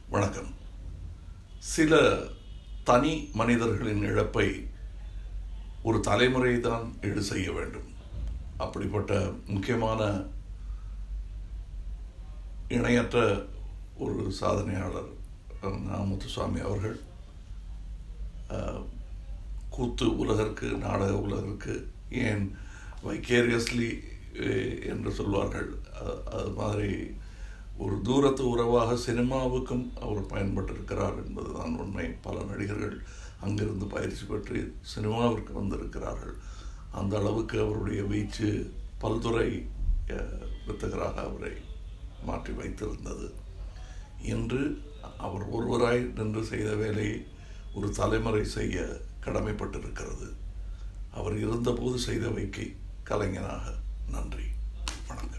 வணக்கம் சில தனி மனிதர்களின் இழப்பை ஒரு தலைமுறை தான் ஈடு செய்ய வேண்டும் அப்படிப்பட்ட முக்கியமான இணையற்ற ஒரு சாதனையாளர் நா முத்துசுவாமி அவர்கள் அஹ், கூத்து உலகிற்கு நாடக உலகிற்கு ஏன் வைக்கேரியஸ்லி என்று சொல்வார்கள் அ- அது மாதிரி ஒரு தூரத்து உறவாக சினிமாவுக்கும் அவர் பயன்பட்டிருக்கிறார் என்பதுதான் உண்மை பல நடிகர்கள் அங்கிருந்து பயிற்சி பெற்று சினிமாவிற்கு வந்திருக்கிறார்கள் அந்த அளவுக்கு அவருடைய வீச்சு பல்துறை அஹ், வித்தகராக அவரை மாற்றி வைத்திருந்தது இன்று அவர் ஒருவராய் நின்று செய்த வேலையை ஒரு தலைமுறை செய்ய கடமைப்பட்டிருக்கிறது அவர் இருந்தபோது செய்தவைக்கு கலைஞனாக நன்றி வணக்கம்